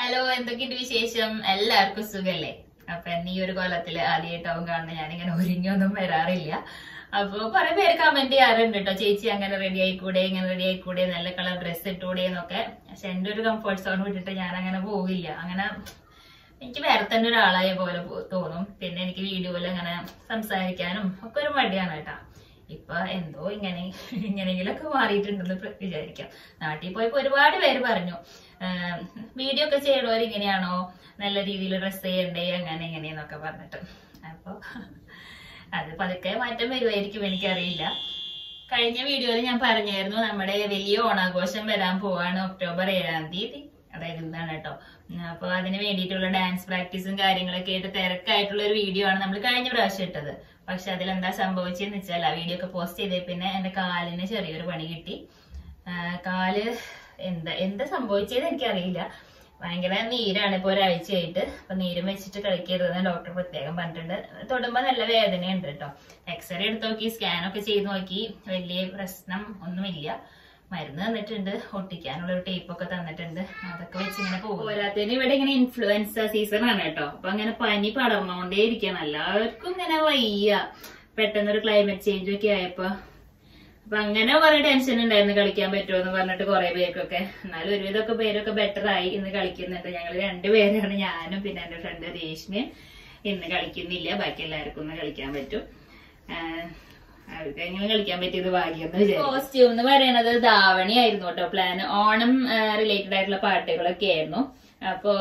hello എന്തൊക്കെയുണ്ട് വിശേഷം എല്ലാവർക്കും സുഖല്ലേ അപ്പൊ എന്നെ ഈ ഒരു കൊല്ലത്തില് ആദ്യമായിട്ടാവും കാണുന്നത് ഞാനിങ്ങനെ ഒരുങ്ങിയൊന്നും വരാറില്ല അപ്പൊ കുറെ പേര് കമന്റ് ചെയ്യാറുണ്ട് കേട്ടോ ചേച്ചി അങ്ങനെ റെഡി ആയിക്കൂടെ ഇങ്ങനെ റെഡി ആയിക്കൂടെ നല്ല കളർ ഡ്രസ്സ് ഇട്ടൂടെ എന്നൊക്കെ പക്ഷെ എന്റെ ഒരു കംഫർട്ട് സോൺ വിട്ടിട്ട് ഞാൻ അങ്ങനെ പോകില്ല അങ്ങനെ എനിക്ക് വേറെ തന്നെ ഒരാളായ പോലെ പോ- തോന്നും പിന്നെ എനിക്ക് വീഡിയോയിൽ അങ്ങനെ സംസാരിക്കാനും ഒക്കെ ഒരു മടിയാണ് കേട്ടാ ഇപ്പൊ എന്തോ ഇങ്ങനെ ഇങ്ങനെയെങ്കിലൊക്കെ മാറിയിട്ടുണ്ടെന്ന് പ്ര- വിചാരിക്കാം നാട്ടിൽ പോയപ്പോ ഒരുപാട് പേര് പറഞ്ഞു വീഡിയോ ഒക്കെ ചെയ്യണവർ ഇങ്ങനെയാണോ നല്ല രീതിയിൽ ഡ്രസ് ചെയ്യണ്ടേ അങ്ങനെ ഇങ്ങനെയെന്നൊക്കെ പറഞ്ഞിട്ട് അപ്പൊ അത് പതുക്കെ മാറ്റം വരുമായിരിക്കും എനിക്കറിയില്ല കഴിഞ്ഞ വീഡിയോയിൽ ഞാൻ പറഞ്ഞായിരുന്നു നമ്മുടെ വലിയ ഓണാഘോഷം വരാൻ പോവാണ് ഒക്ടോബർ ഏഴാം തീയതി അതായത് ഇന്നാണ് കേട്ടോ അപ്പൊ അതിന് വേണ്ടിയിട്ടുള്ള ഡാൻസ് പ്രാക്ടീസും കാര്യങ്ങളൊക്കെ ആയിട്ട് തിരക്കായിട്ടുള്ള ഒരു വീഡിയോ ആണ് നമ്മൾ കഴിഞ്ഞ പ്രാവശ്യം ഇട്ടത് പക്ഷെ അതിലെന്താ സംഭവിച്ചെന്ന് വെച്ചാൽ ആ വീഡിയോ ഒക്കെ പോസ്റ്റ് ചെയ്തേ പിന്നെ എന്റെ കാലിന് ചെറിയൊരു പണി കിട്ടി ആ, കാല് എന്താ എന്താ സംഭവിച്ചത് എനിക്കറിയില്ല ഭയങ്കര നീരാണ് ഇപ്പൊ ഒരാഴ്ചയായിട്ട് അപ്പൊ നീരും വെച്ചിട്ട് കളിക്കരുതെന്ന് ഡോക്ടർ പ്രത്യേകം പറഞ്ഞിട്ടുണ്ട് തൊടുമ്പോ നല്ല വേദനയുണ്ട് കേട്ടോ എക്സ്റേ എടുത്ത് നോക്കി സ്കാൻ ഒക്കെ ചെയ്ത് നോക്കി വലിയ പ്രശ്നം ഒന്നുമില്ല മരുന്ന് തന്നിട്ടുണ്ട് ഒട്ടിക്കാനുള്ള ഒരു ടേപ്പ് ഒക്കെ തന്നിട്ടുണ്ട് അതൊക്കെ വെച്ച് ഇങ്ങനെ പോകും പോരാത്തതിന് ഇവിടെ ഇങ്ങനെ ഇൻഫ്ലുവൻസ സീസൺ ആണ് കേട്ടോ അപ്പൊ അങ്ങനെ പനി പടർന്നുകൊണ്ടേ ഇരിക്കണം എല്ലാവർക്കും ഇങ്ങനെ വയ്യ പെട്ടെന്നൊരു ക്ലൈമറ്റ് ചേഞ്ച് ഒക്കെ ആയപ്പോ അപ്പൊ അങ്ങനെ കുറെ ടെൻഷൻ ഉണ്ടായിരുന്നു കളിക്കാൻ പറ്റുമോ എന്ന് പറഞ്ഞിട്ട് കുറെ പേർക്കൊക്കെ എന്നാലും ഒരുവിധമൊക്കെ പേരൊക്കെ ബെറ്റർ ആയി ഇന്ന് കളിക്കുന്നുണ്ട് ഞങ്ങൾ രണ്ടുപേരാണ് ഞാനും പിന്നെ എന്റെ ഫ്രണ്ട് രേഷ്മയും ഇന്ന് കളിക്കുന്നില്ല ബാക്കി എല്ലാവർക്കും ഒന്ന് കളിക്കാൻ പറ്റും ആഹ് അവർക്ക് എങ്ങനെ കളിക്കാൻ പറ്റിയത് ഭാഗ്യം എന്ന് വിചാരിച്ചു കോസ്റ്റ്യൂം എന്ന് പറയുന്നത് ധാവണി ആയിരുന്നു കേട്ടോ പ്ലാൻ ഓണം റിലേറ്റഡ് ആയിട്ടുള്ള പാട്ടുകളൊക്കെ ആയിരുന്നു അപ്പോ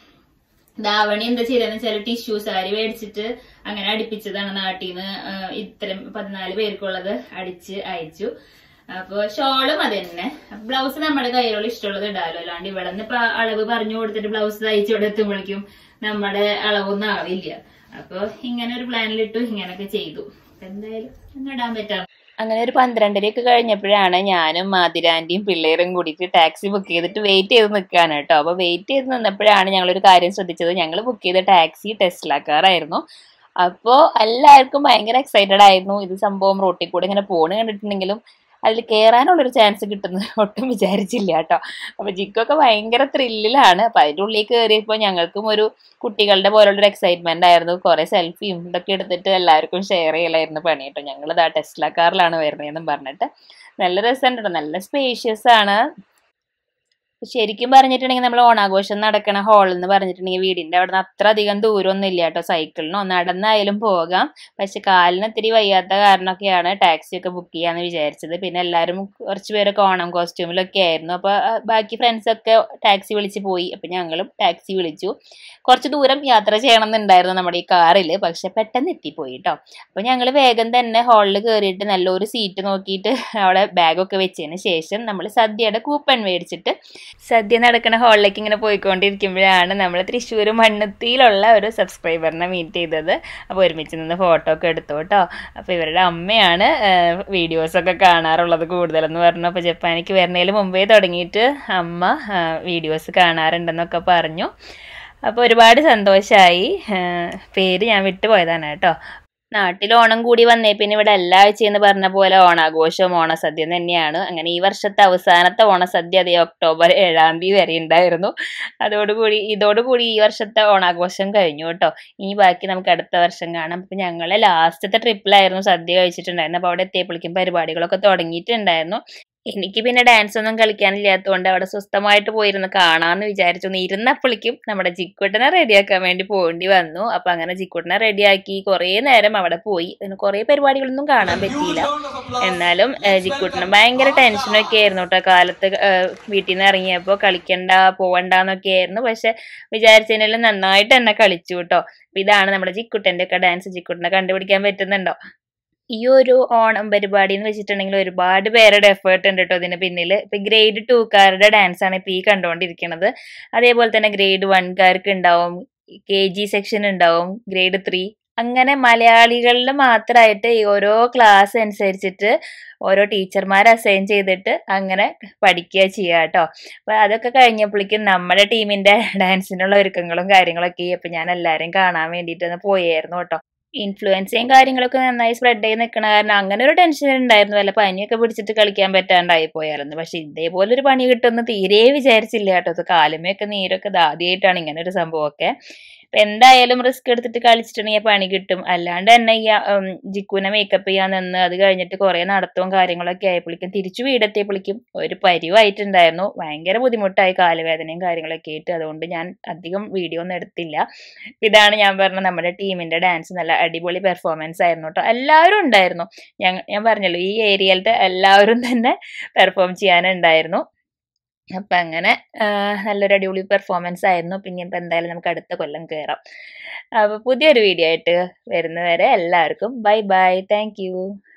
ധാവണി എന്താ ചെയ്തതെന്ന് വെച്ചാൽ ടിഷ്യൂ സാരി മേടിച്ചിട്ട് അങ്ങനെ അടുപ്പിച്ചതാണ് നാട്ടിൽ നിന്ന് ഇത്തരം പതിനാല് പേർക്കുള്ളത് അടിച്ച് അയച്ചു അപ്പൊ ഷോളും അത് തന്നെ ബ്ലൗസ് നമ്മുടെ കയ്യിലുള്ള ഇഷ്ടമുള്ളത് ഇടാലോ അല്ലാണ്ട് ഇവിടെ നിന്ന് ഇപ്പൊ അളവ് പറഞ്ഞു കൊടുത്തിട്ട് ബ്ലൗസ് തയ്ച്ചു ഇവിടെ എത്തുമ്പോഴേക്കും നമ്മുടെ അളവൊന്നും ആവില്ല അപ്പൊ ഇങ്ങനെ ഒരു പ്ലാനിലിട്ടു ഇങ്ങനൊക്കെ ചെയ്തു അപ്പൊ എന്തായാലും അങ്ങ് ഇടാൻ പറ്റാം അങ്ങനെ ഒരു പന്ത്രണ്ടരയൊക്കെ കഴിഞ്ഞപ്പോഴാണ് ഞാനും മാതിരാന്റിയും പിള്ളേരും കൂടിയിട്ട് ടാക്സി ബുക്ക് ചെയ്തിട്ട് വെയിറ്റ് ചെയ്ത് നിൽക്കുകയാണ് കേട്ടോ അപ്പൊ വെയിറ്റ് ചെയ്ത് നിന്നപ്പോഴാണ് ഞങ്ങളൊരു കാര്യം ശ്രദ്ധിച്ചത് ഞങ്ങൾ ബുക്ക് ചെയ്ത ടാക്സി ടെസ്ല കാറായിരുന്നു അപ്പോൾ എല്ലാവർക്കും ഭയങ്കര എക്സൈറ്റഡ് ആയിരുന്നു ഇത് സംഭവം റോട്ടിൽ കൂടെ ഇങ്ങനെ പോണ് കണ്ടിട്ടുണ്ടെങ്കിലും അതിൽ കയറാനുള്ളൊരു ചാൻസ് കിട്ടുന്നത് ഒട്ടും വിചാരിച്ചില്ല കേട്ടോ അപ്പൊ ജിക്കൊക്കെ ഭയങ്കര ത്രില്ലിലാണ് അപ്പൊ അതിന്റെ ഉള്ളിൽ കയറിയപ്പോൾ ഞങ്ങൾക്കും ഒരു കുട്ടികളുടെ പോലുള്ളൊരു എക്സൈറ്റ്മെന്റ് ആയിരുന്നു കുറെ സെൽഫിയും ഇതൊക്കെ എടുത്തിട്ട് എല്ലാവർക്കും ഷെയർ ചെയ്യലായിരുന്നു പണി കേട്ടോ ഞങ്ങൾ ഇതാ ടെസ്ല കാറിലാണ് വരുന്നതെന്നും പറഞ്ഞിട്ട് നല്ല രസമുണ്ട് കേട്ടോ നല്ല സ്പേഷ്യസ് ആണ് ശരിക്കും പറഞ്ഞിട്ടുണ്ടെങ്കിൽ നമ്മൾ ഓണാഘോഷം നടക്കണ ഹാൾ എന്ന് പറഞ്ഞിട്ടുണ്ടെങ്കിൽ വീടിന്റെ അവിടെ നിന്ന് അത്ര അധികം ദൂരമൊന്നും ഇല്ല കേട്ടോ സൈക്കിളിനോ നടന്നായാലും പോകാം പക്ഷെ കാലിന് ഇത്തിരി വയ്യാത്ത കാരണമൊക്കെയാണ് ടാക്സി ഒക്കെ ബുക്ക് ചെയ്യാന്ന് വിചാരിച്ചത് പിന്നെ എല്ലാവരും കുറച്ച് പേരൊക്കെ ഓണം കോസ്റ്റ്യൂമിലൊക്കെ ആയിരുന്നു അപ്പൊ ആ, ബാക്കി ഫ്രണ്ട്സ് ഒക്കെ ടാക്സി വിളിച്ച് പോയി അപ്പൊ ഞങ്ങളും ടാക്സി വിളിച്ചു കുറച്ച് ദൂരം യാത്ര ചെയ്യണം എന്നുണ്ടായിരുന്നു നമ്മുടെ ഈ കാറിൽ പക്ഷെ പെട്ടെന്ന് എത്തിപ്പോയി കേട്ടോ അപ്പൊ ഞങ്ങൾ വേഗം തന്നെ ഹാളിൽ കയറിയിട്ട് നല്ലൊരു സീറ്റ് നോക്കിയിട്ട് അവിടെ ബാഗൊക്കെ വെച്ചതിന് ശേഷം നമ്മൾ സദ്യയുടെ കൂപ്പൺ മേടിച്ചിട്ട് സദ്യ നടക്കുന്ന ഹാളിലേക്ക് ഇങ്ങനെ പോയിക്കൊണ്ടിരിക്കുമ്പോഴാണ് നമ്മൾ തൃശ്ശൂർ മണ്ണുത്തിയിലുള്ള ഒരു സബ്സ്ക്രൈബറിനെ മീറ്റ് ചെയ്തത് അപ്പോൾ ഒരുമിച്ച് നിന്ന് ഫോട്ടോ ഒക്കെ എടുത്തു കേട്ടോ അപ്പോൾ ഇവരുടെ അമ്മയാണ് വീഡിയോസൊക്കെ കാണാറുള്ളത് കൂടുതലെന്ന് പറഞ്ഞു അപ്പോൾ ജപ്പാനിക്ക് വരുന്നതിന് മുമ്പേ തുടങ്ങിയിട്ട് അമ്മ വീഡിയോസ് കാണാറുണ്ടെന്നൊക്കെ പറഞ്ഞു അപ്പോൾ ഒരുപാട് സന്തോഷമായി പേര് ഞാൻ വിട്ടുപോയതാണ് കേട്ടോ നാട്ടിൽ ഓണം കൂടി വന്നേ പിന്നെ ഇവിടെ എല്ലാ ആഴ്ചയെന്ന് പറഞ്ഞ പോലെ ഓണാഘോഷവും ഓണസദ്യ തന്നെയാണ് അങ്ങനെ ഈ വർഷത്തെ അവസാനത്തെ ഓണസദ്യ അതേ ഒക്ടോബർ ഏഴാം തീയതി വരെ ഉണ്ടായിരുന്നു അതോടുകൂടി ഇതോടുകൂടി ഈ വർഷത്തെ ഓണാഘോഷം കഴിഞ്ഞു കേട്ടോ ഇനി ബാക്കി നമുക്ക് അടുത്ത വർഷം കാണാം അപ്പൊ ഞങ്ങളെ ലാസ്റ്റത്തെ ട്രിപ്പിലായിരുന്നു സദ്യ കഴിച്ചിട്ടുണ്ടായിരുന്നു അപ്പൊ അവിടെ എത്തിയപ്പോഴേക്കും പരിപാടികളൊക്കെ തുടങ്ങിയിട്ടുണ്ടായിരുന്നു എനിക്ക് പിന്നെ ഡാൻസ് ഒന്നും കളിക്കാനില്ലാത്തതുകൊണ്ട് അവിടെ സ്വസ്ഥമായിട്ട് പോയിരുന്ന് കാണാമെന്ന് വിചാരിച്ചു ഒന്ന് ഇരുന്നപ്പോഴേക്കും നമ്മുടെ ജിക്കുട്ടനെ റെഡിയാക്കാൻ വേണ്ടി പോകേണ്ടി വന്നു അപ്പൊ അങ്ങനെ ജിക്കുട്ടനെ റെഡിയാക്കി കുറേ നേരം അവിടെ പോയി പിന്നെ കുറേ പരിപാടികളൊന്നും കാണാൻ പറ്റിയില്ല എന്നാലും ഏഹ്, ജിക്കുട്ടന് ഭയങ്കര ടെൻഷനൊക്കെ ആയിരുന്നു കേട്ടോ കാലത്ത് ഏഹ്, വീട്ടിൽ നിന്ന് ഇറങ്ങിയപ്പോൾ കളിക്കണ്ട പോവണ്ടെന്നൊക്കെ ആയിരുന്നു പക്ഷെ വിചാരിച്ചതിനെല്ലാം നന്നായിട്ട് തന്നെ കളിച്ചു കേട്ടോ അപ്പൊ ഇതാണ് നമ്മുടെ ജിക്കുട്ടന്റെ ഒക്കെ ഡാൻസ് ജിക്കുട്ടനെ കണ്ടുപിടിക്കാൻ പറ്റുന്നുണ്ടോ ഈ ഒരു ഓണം പരിപാടി എന്ന് വെച്ചിട്ടുണ്ടെങ്കിൽ ഒരുപാട് പേരുടെ എഫേർട്ട് ഉണ്ട് കേട്ടോ ഇതിന് പിന്നിൽ ഇപ്പൊ ഗ്രേഡ് ടൂക്കാരുടെ ഡാൻസ് ആണ് ഇപ്പൊ ഈ കണ്ടുകൊണ്ടിരിക്കുന്നത് അതേപോലെ തന്നെ ഗ്രേഡ് വൺകാർക്ക് ഉണ്ടാവും കെ ജി സെക്ഷൻ ഉണ്ടാവും ഗ്രേഡ് ത്രീ അങ്ങനെ മലയാളികളിൽ മാത്രമായിട്ട് ഈ ഓരോ ക്ലാസ് അനുസരിച്ചിട്ട് ഓരോ ടീച്ചർമാരെ അസൈൻ ചെയ്തിട്ട് അങ്ങനെ പഠിക്കുക ചെയ്യുക കേട്ടോ അപ്പൊ അതൊക്കെ കഴിഞ്ഞപ്പോഴേക്കും നമ്മുടെ ടീമിന്റെ ഡാൻസിനുള്ള ഒരുക്കങ്ങളും കാര്യങ്ങളൊക്കെ അപ്പൊ ഞാൻ എല്ലാവരും കാണാൻ വേണ്ടിയിട്ട് ഒന്ന് പോയായിരുന്നു കേട്ടോ ഇൻഫ്ലുവൻസയും കാര്യങ്ങളൊക്കെ നന്നായി സ്പ്രെഡ് ചെയ്ത് നിൽക്കണ കാരണം അങ്ങനെ ഒരു ടെൻഷൻ ഉണ്ടായിരുന്നു വല്ല പനിയൊക്കെ പിടിച്ചിട്ട് കളിക്കാൻ പറ്റാണ്ടായി പോയായിരുന്നു പക്ഷെ ഇതേപോലെ ഒരു പണി കിട്ടുമെന്ന് തീരെ വിചാരിച്ചില്ല കേട്ടോ ഇത് കാലുമയൊക്കെ നീരൊക്കെ ഇത് ആദ്യമായിട്ടാണ് ഇങ്ങനെ ഒരു സംഭവമൊക്കെ അപ്പൊ എന്തായാലും റിസ്ക് എടുത്തിട്ട് കളിച്ചിട്ടുണ്ടെങ്കിൽ പണി കിട്ടും അല്ലാണ്ട് തന്നെ ഈ ഉം, ജിക്കുനെ മേക്കപ്പ് ചെയ്യാൻ നിന്ന് അത് കഴിഞ്ഞിട്ട് കുറെ നടത്തവും കാര്യങ്ങളൊക്കെ ആയപ്പോഴേക്കും തിരിച്ചു വീടെത്തിയപ്പോഴേക്കും ഒരു പരിവായിട്ടുണ്ടായിരുന്നു ഭയങ്കര ബുദ്ധിമുട്ടായി കാലുവേദനയും കാര്യങ്ങളൊക്കെ ആയിട്ട് അതുകൊണ്ട് ഞാൻ അധികം വീഡിയോ ഒന്നും എടുത്തില്ല ഇതാണ് ഞാൻ പറഞ്ഞ നമ്മുടെ ടീമിന്റെ ഡാൻസ് നല്ല അടിപൊളി പെർഫോമൻസ് ആയിരുന്നു കേട്ടോ എല്ലാവരും ഉണ്ടായിരുന്നു ഞാൻ ഞാൻ പറഞ്ഞല്ലോ ഈ ഏരിയയിലത്തെ എല്ലാവരും തന്നെ പെർഫോം ചെയ്യാനുണ്ടായിരുന്നു അപ്പൊ അങ്ങനെ ആ, നല്ലൊരു അടിപൊളി പെർഫോമൻസ് ആയിരുന്നു പിന്നെ ഇപ്പൊ എന്തായാലും നമുക്ക് അടുത്ത കൊല്ലം കയറാം അപ്പൊ പുതിയൊരു വീഡിയോ ആയിട്ട് വരുന്നവരെ എല്ലാവർക്കും ബൈ ബൈ താങ്ക് യു